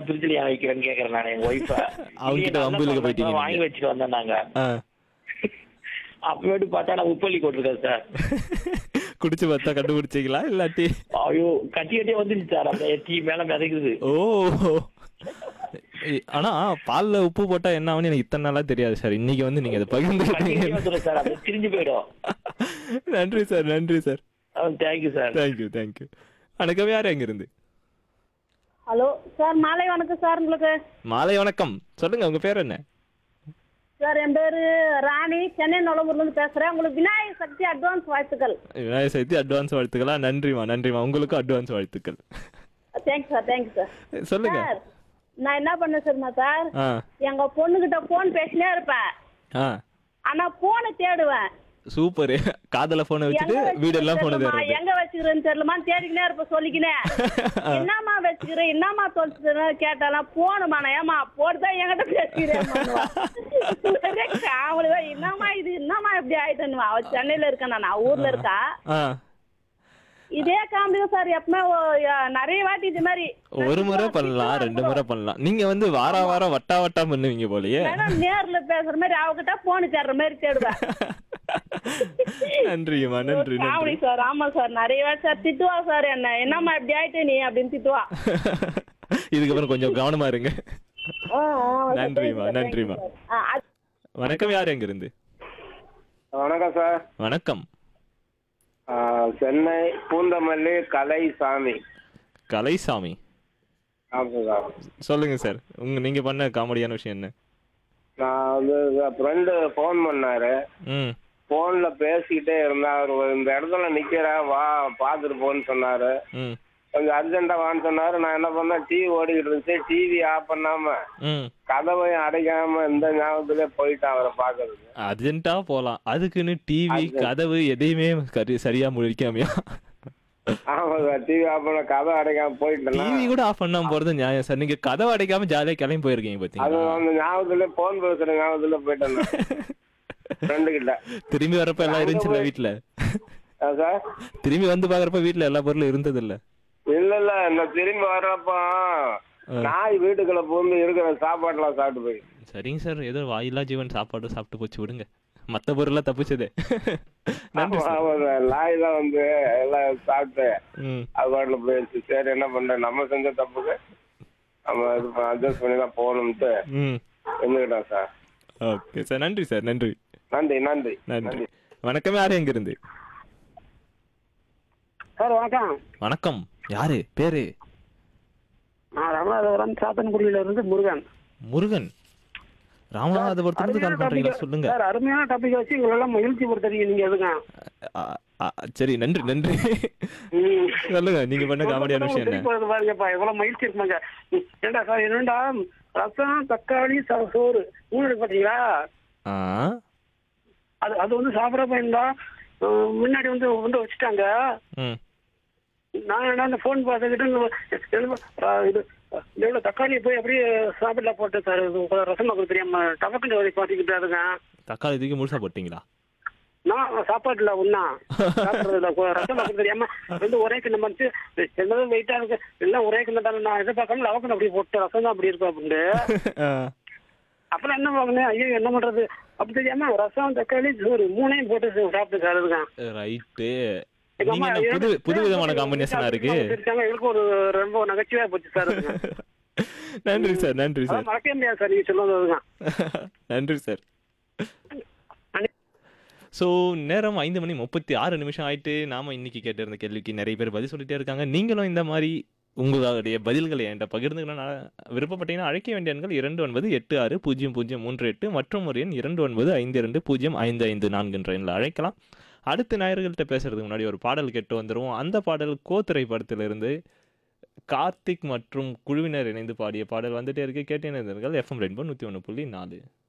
எல்லாம் பிரிட்ஜில் ஏன் வைக்கிறேன்னு கேக்குறேன் நான் எங்க ஒய்ஃப அவங்ககிட்ட வம்புலுக்கு போயிட்டீங்க வாங்கி நீங்க. வச்சுட்டு வந்தேன் நாங்க ஆ. அப்புறமேட்டு பார்த்தா நான் உப்பள்ளி போட்டிருக்கேன் சார் குடிச்சு பார்த்தா கண்டுபிடிச்சீங்களா இல்லாட்டி ஐயோ கட்டி கட்டியே வந்துருச்சு சார் அந்த டீ மேல மிதக்குது ஓ ஏய், ஆனா பால்ல உப்பு போட்டா என்ன ஆகும்னு எனக்கு இத்தனை நாளா தெரியாது சார் இன்னைக்கு வந்து நீங்க அதை கட்டி கட்டியே பகிர்ந்துக்கிட்டீங்க வந்துடும் சார் அது திரிஞ்சு போயிடும் நன்றி சார் நன்றி sir thank you sir thank you thank you வணக்கம் யார் எங்க இருந்து ஹலோ சார் மாலை வணக்கம் சார் உங்களுக்கு மாலை வணக்கம் சொல்லுங்க உங்க பேர் என்ன சார் என் பேரு ராணி சென்னை நுழம்பூர்லேருந்து பேசுறேன் உங்களுக்கு விநாயகர் சக்தி அட்வான்ஸ் வாழ்த்துக்கள் விநாயகர் சதுர்த்தி அட்வான்ஸ் வாழ்த்துக்களா நன்றிமா நன்றிமா உங்களுக்கும் அட்வான்ஸ் வாழ்த்துக்கள் தேங்க்ஸ் சார் தேங்க்ஸ் சார் சொல்லுங்க சார் நான் என்ன பண்ணேன் சரிம்மா சார் ஆ எங்க பொண்ணுகிட்ட போன் பேசினே இருப்பேன் ஆ ஆனா போனை தேடுவேன் சூப்பர் காதல போனை வச்சுட்டு எங்க வீடெல்லாம் போன வச்சுக்கிறேன்னு தேடுறது எங்க வச்சுக்கிறேன்னு தெரியலமா தேடிக்கினே இருப்ப சொல்லிக்கினே என்னம்மா வச்சுக்கிறேன் என்னம்மா தொலைச்சுக்கிறேன் கேட்டாலாம் போனுமா நான் ஏமா போட்டுதான் என்கிட்ட பேசிக்கிறேன் அவளுக்கு என்னம்மா இது என்னம்மா இப்படி ஆயிட்டேன்னு அவ சென்னையில இருக்கேன் நான் அவ ஊர்ல இருக்கா ஆ இதே காமெடி சார் எப்பவுமே ஓ- யா- நிறைய வாட்டி இது மாதிரி ஒரு முறை பண்ணலாம் ரெண்டு முறை பண்ணலாம் நீங்க வந்து வார வாரம் வட்டா வட்டா பண்ணுவீங்க போலயே வேணா நேர்ல பேசுற மாதிரி அவகிட்ட போன் தேடுற மாதிரி தேடுவேன் நன்றிம்மா நன்றி நன்றி காமெடி சார் ஆமா சார் நிறைய வாட்டி சார் திட்டுவா சார் என்ன என்னம்மா இப்படி ஆயிட்டு நீ அப்படின்னு திட்டுவா இதுக்கப்புறம் கொஞ்சம் கவனமா இருங்க ஆ, ஆ, சார், நன்றிம்மா, thank you, நன்றிம்மா. thank you, sir. ஆ, அது- வணக்கம் யார் எங்க இருந்து வணக்கம் சார் வணக்கம் ஆ, சென்னை பூந்தமல்லி கலைசாமி கலைசாமி ஆமாம் சார் சொல்லுங்க சார் உங்க நீங்க பண்ண காமெடியான விஷயம் என்ன நான் வந்து ஃப்ரெண்டு ஃபோன் பண்ணாரு ம் ஃபோன்ல பேசிக்கிட்டே இருந்தா அவர் இந்த இடத்துல நிக்கிறேன் வா பார்த்துட்டு போன்னு சொன்னாரு ம் கொஞ்சம் அர்ஜென்ட்டா வான்னு சொன்னாரு நான் என்ன பண்ணேன் டிவி ஓடிக்கிட்டு இருந்துச்சு டிவி ஆஃப் பண்ணாம ம் கதவையும் அடைக்காம இந்த ஞாபகத்திலே போயிட்டேன் அவரை பார்க்கறதுக்கு அர்ஜென்ட்டா போலாம் அதுக்குன்னு டிவி கதவு எதையுமே கரி- சரியா முடிக்காமையா ஆமா சார் டிவி ஆஃப் பண்ண கதை அடைக்காம போயிட்டேன் டிவி கூட ஆஃப் பண்ணாம போறது நியாயம் சார் நீங்க கதவு அடைக்காம ஜாலியா கிளம்பி போயிருக்கீங்க அது பாத்தீங்களா அந்த ஞாபகத்திலே போன் பேசுற ஞாபகத்துல போயிட்டேன் ஃப்ரெண்டு கிட்ட திரும்பி வரப்ப எல்லாம் இருந்துச்சுல்ல வீட்ல ஆ, சார் திரும்பி வந்து பாக்குறப்ப வீட்ல எல்லா பொருளும் இருந்தது இல்ல இல்ல இல்ல இந்த திரும்பி வர்றப்ப நாய் வீட்டுக்குள்ள பூந்து இருக்கிற சாப்பாடுலாம் சாப்பிட்டு போய் சரிங்க சார் ஏதோ வாயில்லா ஜீவன் சாப்பாடு சாப்பிட்டு போச்சு விடுங்க மத்த பொருள்லாம் தப்பிச்சதே நன்றி ஆமா, சார் ஆமா சார் நாய் தான் வந்து எல்லாம் சாப்பிட்டு ம் அது பாட்டுல போயிடுச்சு சரி என்ன பண்ற நம்ம செஞ்ச தப்புக்கு நம்ம இது அட்ஜஸ்ட் பண்ணி தான் போகணும்ட்டு ம் இருந்துக்கிட்டோம் சார் ஓகே சார் நன்றி சார் நன்றி நன்றி நன்றி நன்றி வணக்கம் யாரு எங்க இருந்து சார் வணக்கம் வணக்கம் யாரு பேரு நான் ராமநாதபுரம் சாத்தன்குடியில இருந்து முருகன் முருகன் ராமநாதபுரத்துலேருந்து கால் பண்றீங்களா சொல்லுங்க சார் அருமையான டாபிக் வச்சு உங்களெல்லாம் மகிழ்ச்சி படுத்துறீங்க நீங்க எதுங்க அ, அ, சரி நன்றி நன்றி ம். சொல்லுங்க நீங்க பண்ண காமெடியான விஷயம் திருப்பி என்ன வருது பாருங்கப்பா எவ்வளவு மகிழ்ச்சி இருக்குமாங்க ம். ஏண்டா சார் என்னடா ரசம் தக்காளி ச- சோறு மூணு இருக்கு பாத்தீங்களா ஆ அது அது வந்து சாப்பிட போயிருந்தா ம், முன்னாடி வந்து வந்து வச்சுட்டாங்க ம் நான் என்ன அந்த ஃபோன் பார்த்துக்கிட்டு இந்த- ஆ, இது எவ்வளவு தக்காளியை போய் அப்படியே சாப்பிடல போட்டேன் சார் இது உங்க ரசம் பார்க்க தெரியாம டபக்குன்னு வரை பார்த்துக்கிட்டு அதுங்க தக்காளி தூக்கி முழுசா போட்டீங்களா நான் சாப்பாட்டுல ஒன்னா சாப்பிடுறதுல கொ- ரசம் பார்க்க தெரியாம ரெண்டு ஒரே கிண்ணம் வந்து என்னதான் வெயிட்டா இருக்கு எல்லாம் ஒரே கிண்ணம் நான் எதிர்பார்க்காம லவக்கன் அப்படி போட்டு ரசம் தான் அப்படி இருக்கும் அப்படின்னு ஆ, அப்புறம் என்ன வாங்கினேன் ஐயோ என்ன பண்றது அப்படி தெரியாம ரசம் தக்காளி சோறு மூணையும் போட்டு சாப்பிட்டு சார் அதுங்க ரைட்டு எங்க நீங்க அம்மா என்ன புது எனக்கு புது விதமான காம்பினேஷனா இருக்கு வச்சிருக்காங்க. எங்களுக்கு ஒரு ரொம்ப நகைச்சுவையா போச்சு சார் அதுங்க. நன்றி சார் நன்றி அதான் சார் மறக்கவே முடியாது சார் நீங்க சொல்லுவது அதுதான் நன்றி சார் ஸோ நேரம் ஐந்து மணி முப்பத்தி ஆறு நிமிஷம் ஆயிட்டு நாம இன்னைக்கு கேட்டிருந்த கேள்விக்கு நிறைய பேர் பதில் சொல்லிட்டே இருக்காங்க நீங்களும் இந்த மாதிரி உங்களுடைய பதில்களை என்கிட்ட பகிர்ந்துக்கணும் நான் விருப்பப்பட்டீங்கன்னா அழைக்க வேண்டிய எண்கள் இரண்டு ஒன்பது எட்டு ஆறு பூஜ்ஜியம் பூஜ்ஜியம் மூன்று எட்டு மற்றும் ஒரு எண் இரண்டு ஒன்பது ஐந்து இரண்டு பூஜ்ஜியம் ஐந்து ஐந்து நான்குன்ற எண்ணில் அழைக்கலாம் அடுத்த ஞாயிறுகள்கிட்ட பேசுறதுக்கு முன்னாடி ஒரு பாடல் கேட்டு வந்துருவோம் அந்த பாடல் கோத்திரை படத்திலிருந்து கார்த்திக் மற்றும் குழுவினர் இணைந்து பாடிய பாடல் வந்துட்டே இருக்கு கேட்டேன் எஃப்எம் ரெயின்போ நூற்றி ஒன்று புள்ளி நாலு